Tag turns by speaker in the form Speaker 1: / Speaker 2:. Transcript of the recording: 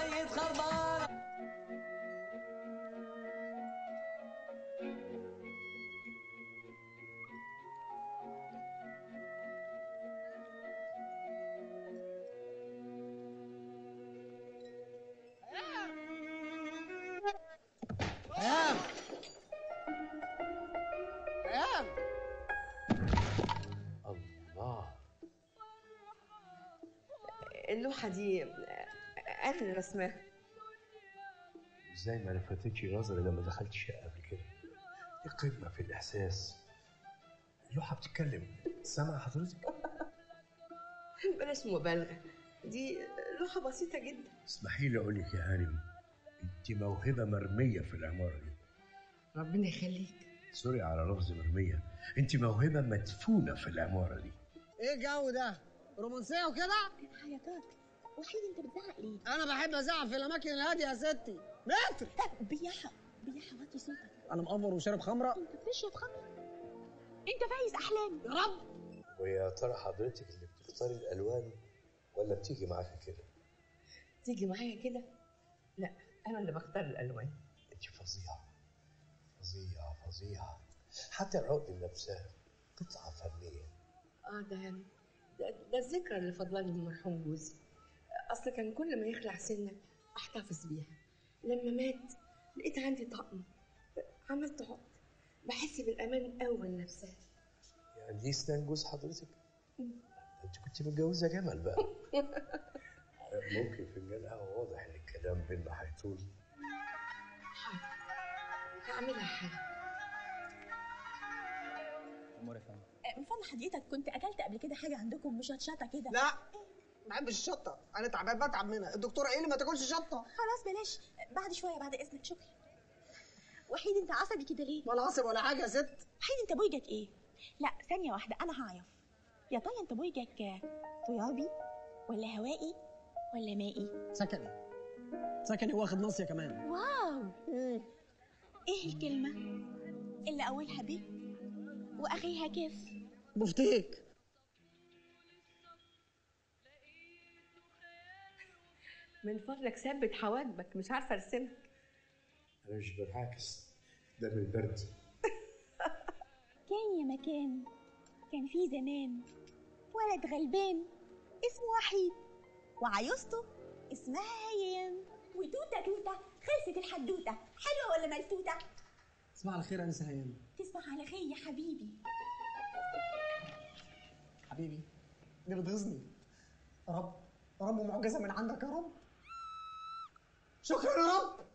Speaker 1: سيد خربانة
Speaker 2: هيام هيام
Speaker 3: الله
Speaker 4: اللوحة دي أنا اللي رسماها
Speaker 3: ازاي ما لفتتش نظري لما دخلت الشقه قبل كده دي قمه في الاحساس اللوحه بتتكلم سامع حضرتك
Speaker 4: بلاش مبالغة دي لوحة بسيطة جدا
Speaker 3: اسمحي لي اقول لك يا هانم انت موهبه مرميه في العماره دي
Speaker 4: ربنا يخليك
Speaker 3: سوري على لفظ مرميه انت موهبه مدفونه في العماره دي
Speaker 2: ايه الجو ده رومانسيه وكده
Speaker 5: حياتك وحيد انت بتزعق ليه؟
Speaker 2: انا بحب ازعق في الاماكن الهاديه يا ستي متر
Speaker 5: بياحة بياحة وطي صوتك
Speaker 2: انا مقفر وشارب خمره
Speaker 5: انت بتشرب خمر انت فايز احلامي
Speaker 2: يا رب
Speaker 3: ويا ترى حضرتك اللي بتختاري الالوان ولا بتيجي معاك كده
Speaker 4: تيجي معايا كده لا أنا اللي بختار الألوان
Speaker 3: انت فظيعه فظيعه فظيعه حتى العقد نفسها قطعه فنيه
Speaker 4: اه ده ده, ده الذكرى اللي فضلاني من مرحوم جوزي اصل كان كل ما يخلع سنه احتفظ بيها لما مات لقيت عندي طقم عملت عقد بحس بالامان قوي لنفسها
Speaker 3: يعني دي سنان جوز حضرتك انت كنت متجوزه جمل بقى ممكن فنجان قهوه واضح ان الكلام بينا هيطول
Speaker 4: هعملها حاجه
Speaker 2: امور يا فندم
Speaker 5: من فضل حضرتك كنت اكلت قبل كده حاجه عندكم مشطشطه كده
Speaker 2: لا ما بحبش الشطه انا تعبان بتعب منها الدكتور قال لي ما تاكلش شطه
Speaker 5: خلاص بلاش بعد شويه بعد اذنك شكرا وحيد انت عصبي كده ليه؟
Speaker 2: ولا عصب ولا حاجه يا ست
Speaker 5: وحيد انت بويجك ايه؟ لا ثانيه واحده انا هعرف يا ترى انت بويجك ترابي ولا هوائي ولا مائي؟
Speaker 2: سكني سكني واخد ناصيه كمان
Speaker 5: واو ايه الكلمه اللي اولها ب واخرها كيف؟
Speaker 2: بفتيك
Speaker 4: من فضلك ثبت حواجبك مش عارفه ارسمك
Speaker 3: انا مش بنعكس ده من البرد
Speaker 5: كان يا مكان كان في زمان ولد غلبان اسمه وحيد وعيوسته اسمها هيام وتوتة توتة خلصت الحدوتة حلوة ولا ملتوتة؟
Speaker 2: تصبح على خير يا انسه هيام
Speaker 5: تصبح على خير يا حبيبي
Speaker 2: حبيبي دي بتغيظني يا رب يا رب معجزه من عندك يا رب شكرا يا رب